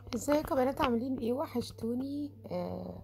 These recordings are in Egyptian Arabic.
ازيكم يا بنات عاملين ايه وحشتوني آه،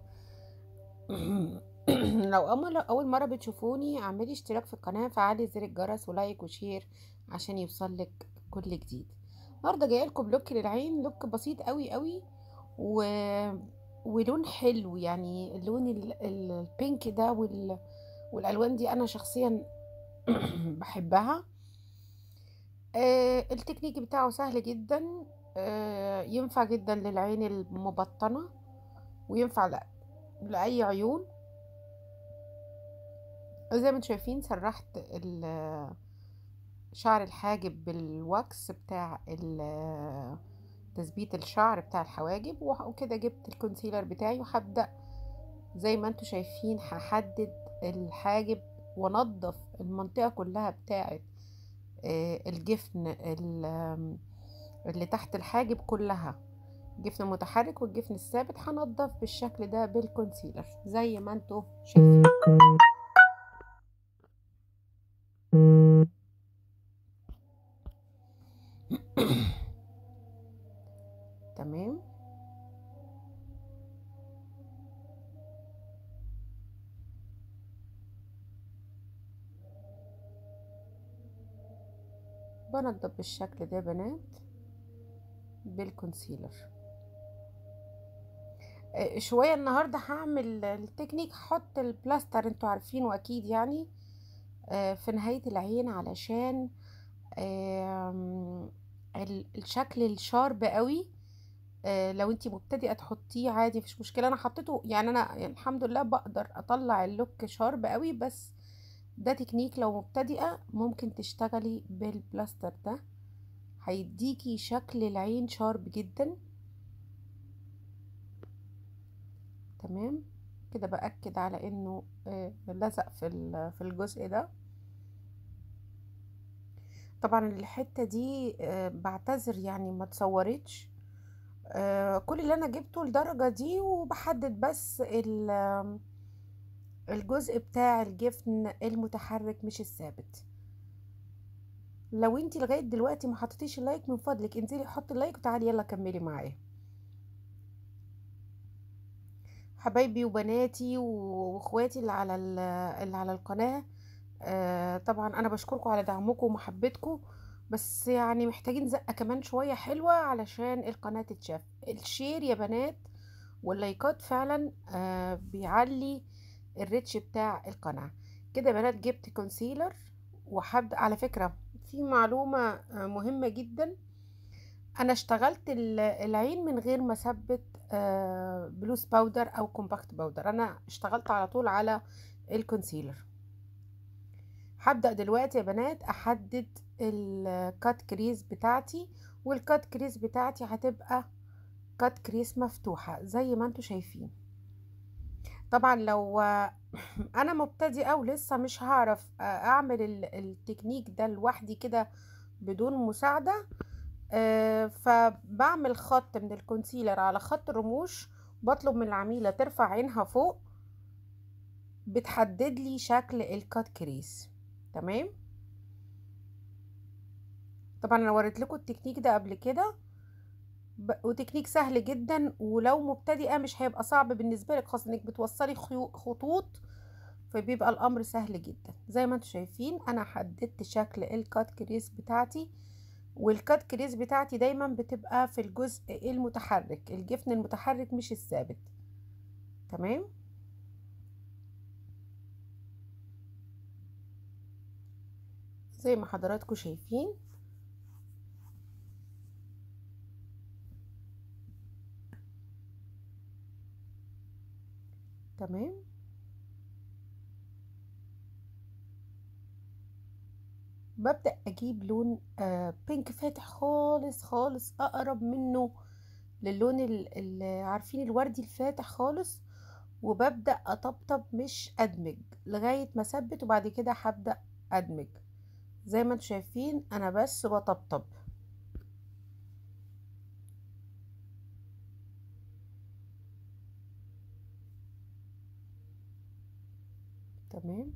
لو اول اول مره بتشوفوني اعملي اشتراك في القناه فعلي زر الجرس ولايك وشير عشان يوصلك كل جديد النهارده جايه لكم لوك للعين لوك بسيط قوي قوي و... ولون حلو يعني اللون ال... ال- البينك ده وال... والالوان دي انا شخصيا بحبها آه، التكنيك بتاعه سهل جدا آه، ينفع جدا للعين المبطنة وينفع لأ- لأي عيون زي ما انتم شايفين سرحت ال- شعر الحاجب بالواكس بتاع ال- تثبيت الشعر بتاع الحواجب وح- وكده جبت الكونسيلر بتاعي وهبدأ زي ما انتم شايفين هحدد الحاجب وانضف المنطقة كلها بتاعت آه، الجفن ال- اللي تحت الحاجب كلها الجفن المتحرك والجفن الثابت هنضف بالشكل ده بالكونسيلر زي ما انتوا شايفين تمام بنضف بالشكل ده يا بنات بالكونسيلر آه، شوية النهاردة هعمل التكنيك هحط البلاستر انتوا عارفينه اكيد يعني آه، في نهاية العين علشان آم، ال- الشكل الشارب قوي آه، لو انتي مبتدئة تحطيه عادي مفيش مشكلة انا حطيته يعني انا يعني الحمد لله بقدر اطلع اللوك شارب قوي بس ده تكنيك لو مبتدئة ممكن تشتغلي بالبلاستر ده هيديكي شكل العين شارب جدا تمام كده بأكد على انه آه، لزق في ال- في الجزء ده طبعا الحتة دي آه، بعتذر يعني ما تصورتش آه، كل اللي انا جبته الدرجة دي وبحدد بس ال- الجزء بتاع الجفن المتحرك مش الثابت لو انتي لغاية دلوقتي ما حطيتيش اللايك من فضلك انزلي حطي اللايك وتعالي يلا كملي معايا حبايبي وبناتي واخواتي اللي على ال- اللي على القناة آه طبعا انا بشكركم على دعمكم ومحبتكم بس يعني محتاجين زقة كمان شوية حلوة علشان القناة تتشاف الشير يا بنات واللايكات فعلا آه بيعلي الريتش بتاع القناة كده يا بنات جبت كونسيلر وهبدأ على فكرة في معلومة آه، مهمة جدا انا اشتغلت ال- العين من غير ما اثبت آه، بلوس باودر او كومباكت باودر انا اشتغلت على طول على الكونسيلر هبدأ دلوقتي يا بنات احدد الكات كريز بتاعتي والكات كريز بتاعتي هتبقى كات كريز مفتوحة زي ما انتوا شايفين طبعا لو انا مبتدئة ولسه مش هعرف اعمل ال- التكنيك ده لوحدي كده بدون مساعدة آه، فبعمل خط من الكونسيلر على خط الرموش بطلب من العميلة ترفع عينها فوق بتحدد لي شكل الكات كريس تمام طبعا انا وريت لكم التكنيك ده قبل كده ب... وتكنيك سهل جدا ولو مبتدئة مش هيبقى صعب بالنسبة لك خاصة انك بتوصلي خيو... خطوط فبيبقى الامر سهل جدا زي ما انتم شايفين انا حددت شكل الكات كريس بتاعتي والكات كريس بتاعتي دايما بتبقى في الجزء المتحرك الجفن المتحرك مش الثابت تمام زي ما حضراتكم شايفين تمام ببدأ أجيب لون آه بينك فاتح خالص خالص أقرب منه للون ال- ال- عارفين الوردي الفاتح خالص وببدأ أطبطب مش أدمج لغاية ما أثبت وبعد كده هبدأ أدمج زي ما انتم شايفين أنا بس بطبطب تمام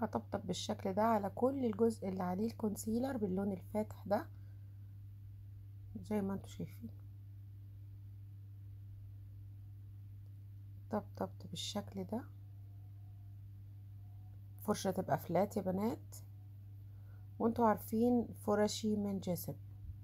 هطبطب بالشكل ده على كل الجزء اللي عليه الكونسيلر باللون الفاتح ده زي ما انتوا شايفين طبطبت بالشكل ده فرشة تبقى فلات يا بنات وانتوا عارفين فرشي من جسم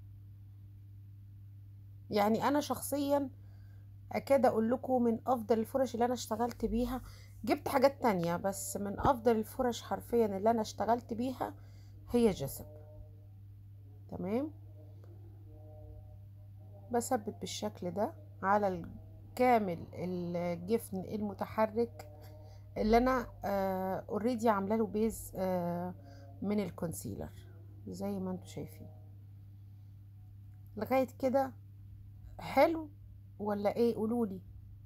يعني انا شخصيا اكاد اقول لكم من افضل الفرش اللي انا اشتغلت بيها جبت حاجات تانية بس من افضل الفرش حرفيا اللي انا اشتغلت بيها هي جسم تمام بثبت بالشكل ده على كامل الجفن المتحرك اللي انا اوريدي آه عامله له بيز آه من الكونسيلر زي ما انتم شايفين لغايه كده حلو ولا ايه قولولي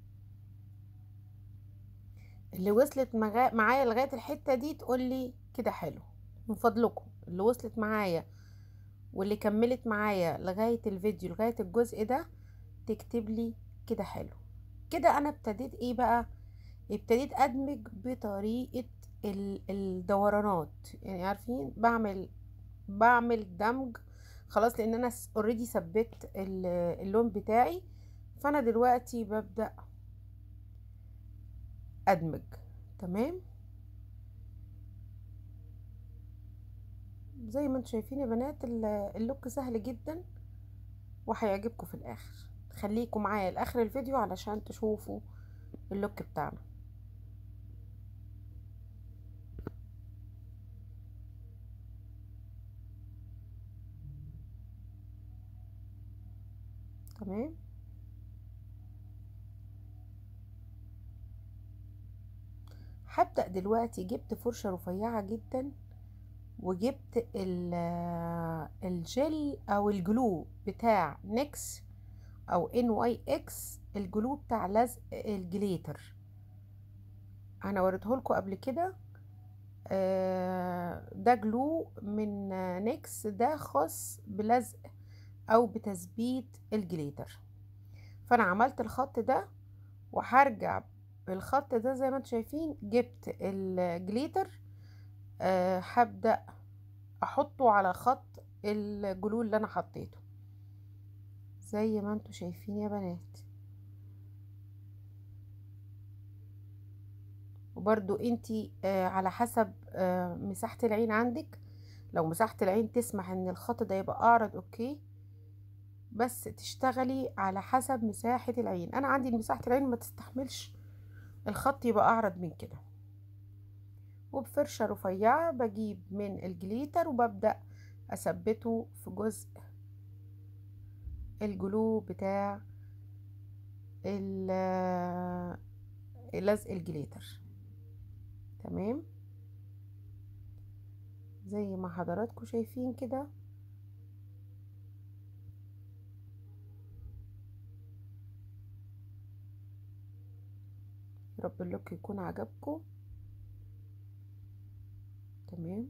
اللي وصلت معايا لغايه الحته دي تقولي كده حلو من فضلكم اللي وصلت معايا واللي كملت معايا لغايه الفيديو لغايه الجزء ده تكتب لي كده حلو كده انا ابتديت ايه بقى ابتديت ادمج بطريقه الدورانات يعني عارفين بعمل بعمل دمج خلاص لان انا اوريدي ثبت اللون بتاعي فانا دلوقتي ببدا ادمج تمام زي ما انتم شايفين يا بنات اللوك سهل جدا وهيعجبكم في الاخر خليكم معايا لاخر الفيديو علشان تشوفوا اللوك بتاعنا تمام هبدأ دلوقتي جبت فرشة رفيعة جدا وجبت الجل او الجلو بتاع نيكس او ان واي اكس الجلو بتاع لزق الجليتر انا وريته لكم قبل كده ده جلو من نيكس ده خاص بلزق او بتثبيت الجليتر فانا عملت الخط ده وهرجع بالخط ده زي ما انتم شايفين جبت الجليتر أه هبدأ احطه على خط الجلو اللي انا حطيته زي ما انتم شايفين يا بنات وبرضو انتي آه على حسب آه مساحة العين عندك لو مساحة العين تسمح ان الخط ده يبقى اعرض اوكي بس تشتغلي على حسب مساحة العين انا عندي مساحة العين ما تستحملش الخط يبقى اعرض من كده وبفرشة رفيعة بجيب من الجليتر وببدأ اثبته في جزء الجلو بتاع لزق الجليتر تمام زي ما حضراتكم شايفين كده رب اللوك يكون عجبكم تمام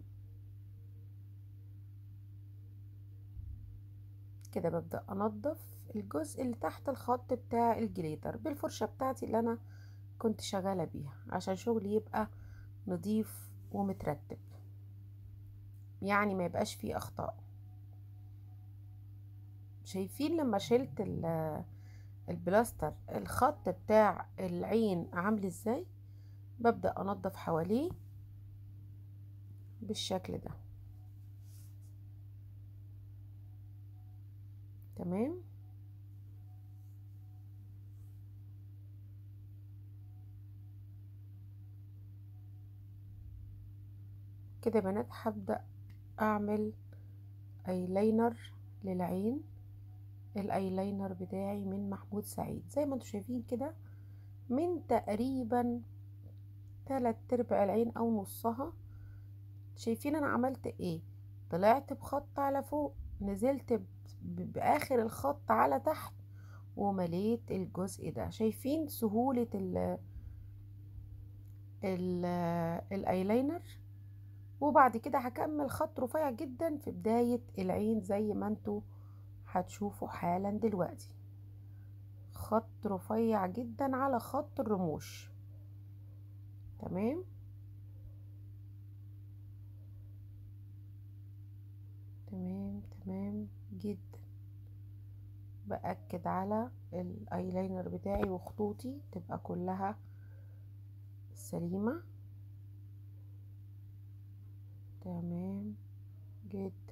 كده ببدأ انضف الجزء اللي تحت الخط بتاع الجليتر بالفرشة بتاعتي اللي انا كنت شغالة بيها عشان شغلي يبقى نظيف ومترتب يعني ما يبقاش فيه اخطاء شايفين لما شلت البلاستر الخط بتاع العين عامل ازاي ببدأ انضف حواليه بالشكل ده تمام كده بنات هبدأ اعمل ايلاينر للعين الايلاينر بتاعي من محمود سعيد زي ما انتم شايفين كده من تقريبا تلات ارباع العين او نصها شايفين انا عملت ايه طلعت بخط على فوق نزلت باخر الخط على تحت ومليت الجزء ده شايفين سهولة ال ال الايلاينر وبعد كده هكمل خط رفيع جدا في بداية العين زي ما انتوا هتشوفوا حالا دلوقتي خط رفيع جدا على خط الرموش تمام تمام تمام جدا بأكد على الايلاينر بتاعي وخطوطي تبقى كلها سليمة تمام جدا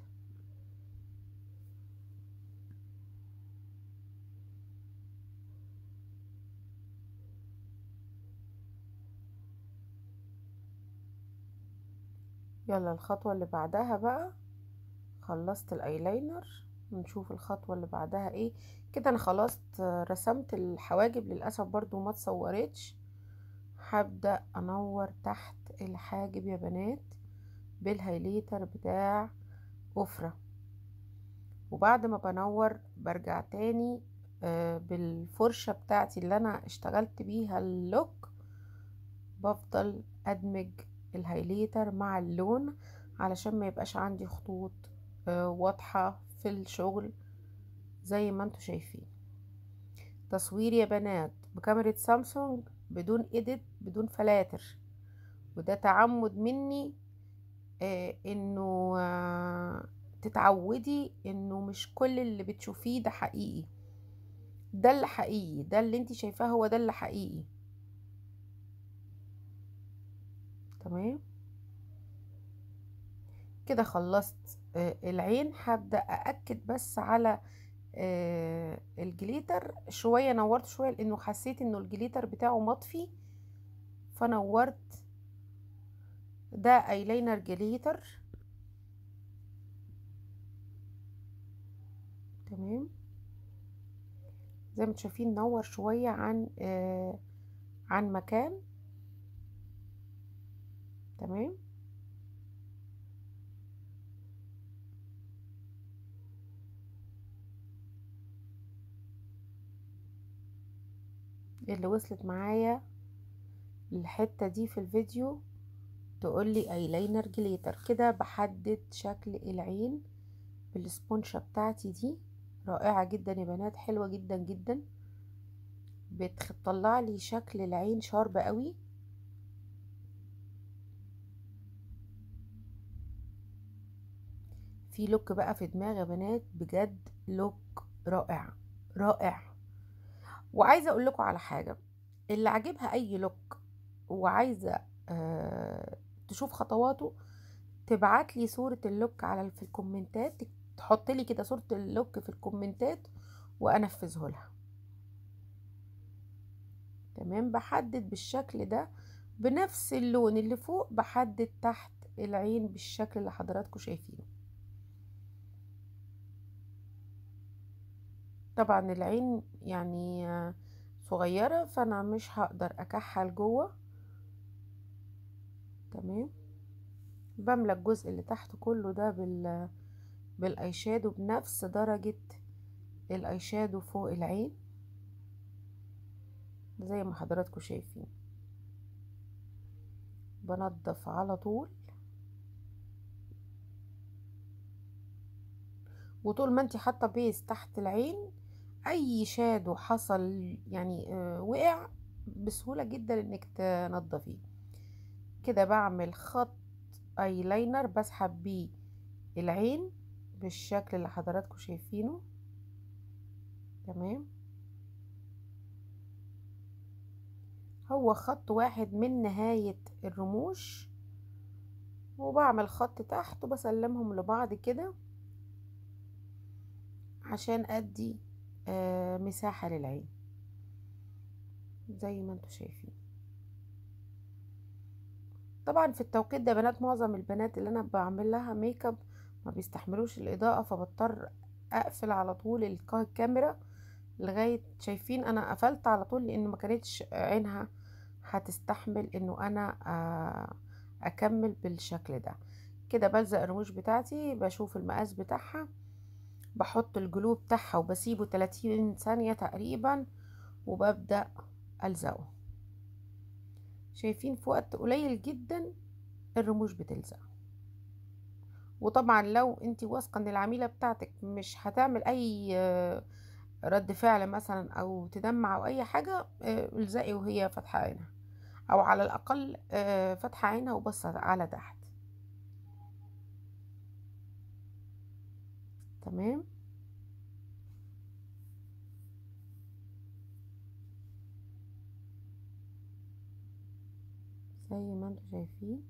يلا الخطوة اللي بعدها بقى خلصت الايلاينر ونشوف الخطوة اللي بعدها ايه كده انا خلاص رسمت الحواجب للأسف برضو ما تصورتش هبدأ انور تحت الحاجب يا بنات بالهايليتر بتاع أفرة وبعد ما بنور برجع تاني بالفرشة بتاعتي اللي انا اشتغلت بيها اللوك بفضل ادمج الهايليتر مع اللون علشان ما يبقاش عندي خطوط واضحة في الشغل زي ما انتوا شايفين تصوير يا بنات بكاميرا سامسونج بدون ايديت بدون فلاتر وده تعمد مني آه انه آه تتعودي انه مش كل اللي بتشوفيه ده حقيقي ده اللي حقيقي ده اللي انت شايفاه هو ده اللي حقيقي تمام كده خلصت آه العين هبدأ أأكد بس على آه الجليتر شوية نورت شوية لأنه حسيت إنه الجليتر بتاعه مطفي فنورت ده ايلاينر جليتر تمام زي ما انتم شايفين نور شوية عن آه عن مكان تمام اللي وصلت معايا الحتة دي في الفيديو تقولي ايلاينر جليتر كده بحدد شكل العين بالسبونشة بتاعتي دي رائعة جدا يا بنات حلوة جدا جدا بتطلع لي شكل العين شارب قوي في لوك بقى في دماغي يا بنات بجد لوك رائع رائع وعايزه اقول لكم على حاجه اللي عاجبها اي لوك وعايزه أه تشوف خطواته تبعت لي صوره اللوك على في الكومنتات تحط لي كده صوره اللوك في الكومنتات وانفذه لها تمام بحدد بالشكل ده بنفس اللون اللي فوق بحدد تحت العين بالشكل اللي حضراتكم شايفينه طبعا العين يعني صغيرة فانا مش هقدر اكحل جوه تمام بملى الجزء اللي تحت كله ده بال بالاي شادو بنفس درجة الاي شادو فوق العين زي ما حضراتكم شايفين بنضف على طول وطول ما انت حاطه بيز تحت العين اي شادو حصل يعني آه وقع بسهولة جدا انك تنضفيه كده بعمل خط ايلاينر بسحب بيه العين بالشكل اللي حضراتكم شايفينه تمام هو خط واحد من نهاية الرموش وبعمل خط تحت وبسلمهم لبعض كده عشان ادي آه مساحة للعين زي ما انتوا شايفين طبعا في التوقيت ده بنات معظم البنات اللي انا بعمل لها ميك اب ما بيستحملوش الاضاءة فبضطر اقفل على طول الكاميرا لغاية شايفين انا قفلت على طول لان ما كانتش عينها هتستحمل انه انا آه اكمل بالشكل ده كده بلزق الرموش بتاعتي بشوف المقاس بتاعها بحط الجلو بتاعها وبسيبه 30 ثانية تقريبا وببدأ ألزقه شايفين في وقت قليل جدا الرموش بتلزق وطبعا لو انت واثقة ان العميلة بتاعتك مش هتعمل اي رد فعل مثلا او تدمع او اي حاجة الزقي وهي فاتحة عينها او على الاقل فاتحة عينها وبص على تحت تمام زي ما انتوا شايفين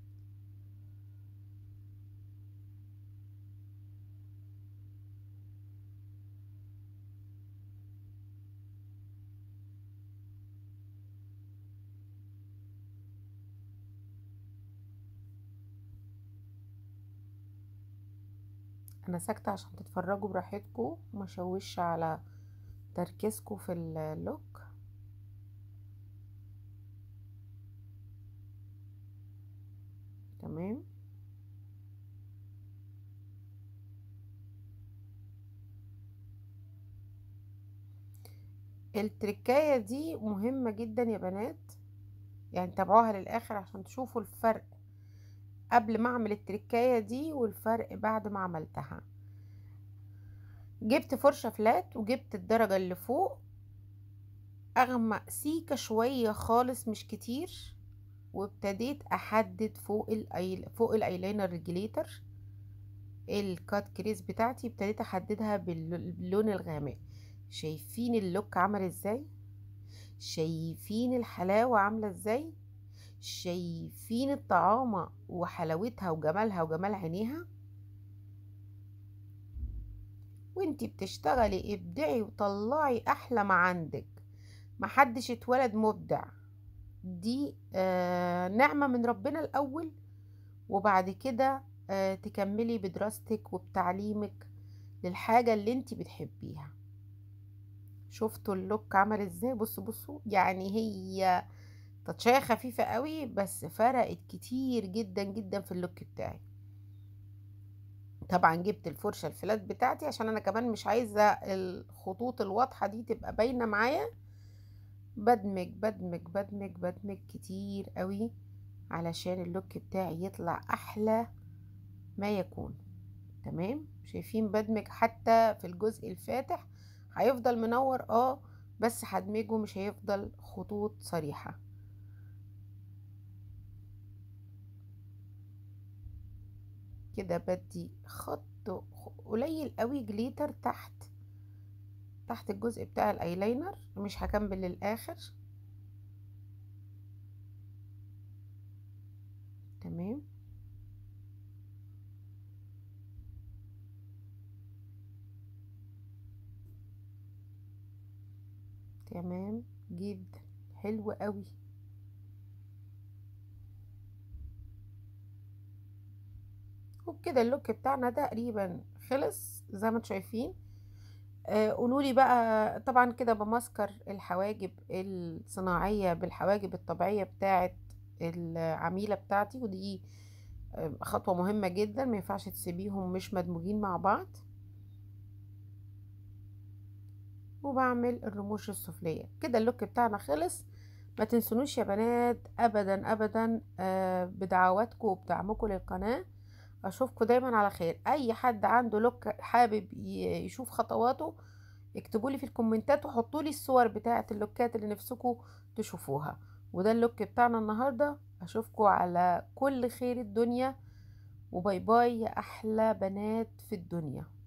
انا ساكتة عشان تتفرجوا براحتكم وما شوش على تركيزكم في اللوك تمام التركاية دي مهمة جدا يا بنات يعني تابعوها للآخر عشان تشوفوا الفرق قبل ما اعمل التركاية دي والفرق بعد ما عملتها جبت فرشة فلات وجبت الدرجة اللي فوق اغمق سيكة شوية خالص مش كتير وابتديت احدد فوق الايل فوق الايلاينر ريجليتر الكات كريس بتاعتي ابتديت احددها باللون الغامق شايفين اللوك عمل ازاي شايفين الحلاوة عاملة ازاي شايفين الطعامة وحلاوتها وجمالها وجمال عينيها وانتي بتشتغلي ابدعي وطلعي احلى ما عندك محدش اتولد مبدع دي آه نعمة من ربنا الاول وبعد كده آه تكملي بدراستك وبتعليمك للحاجة اللي انتي بتحبيها شفتوا اللوك عمل ازاي بصوا بصوا يعني هي تاتشاية خفيفة قوي بس فرقت كتير جدا جدا في اللوك بتاعي طبعا جبت الفرشة الفلات بتاعتي عشان انا كمان مش عايزة الخطوط الواضحة دي تبقى باينة معايا بدمج بدمج بدمج بدمج كتير قوي علشان اللوك بتاعي يطلع احلى ما يكون تمام شايفين بدمج حتى في الجزء الفاتح هيفضل منور اه بس هدمجه مش هيفضل خطوط صريحة كده بدي خط قليل قوي جليتر تحت تحت الجزء بتاع الايلاينر مش هكمل للاخر تمام تمام جدا حلو قوي وبكده اللوك بتاعنا تقريبا خلص زي ما انتم شايفين آه قولوا لي بقى طبعا كده بمسكر الحواجب الصناعيه بالحواجب الطبيعيه بتاعه العميله بتاعتي ودي آه خطوه مهمه جدا ما ينفعش تسيبيهم مش مدموجين مع بعض وبعمل الرموش السفليه كده اللوك بتاعنا خلص ما تنسونوش يا بنات ابدا ابدا آه بدعواتكم وبدعمكم للقناه اشوفكم دايما على خير اي حد عنده لوك حابب يشوف خطواته اكتبوا لي في الكومنتات وحطوا لي الصور بتاعه اللوكات اللي نفسكم تشوفوها وده اللوك بتاعنا النهارده اشوفكم على كل خير الدنيا وباي باي يا احلى بنات في الدنيا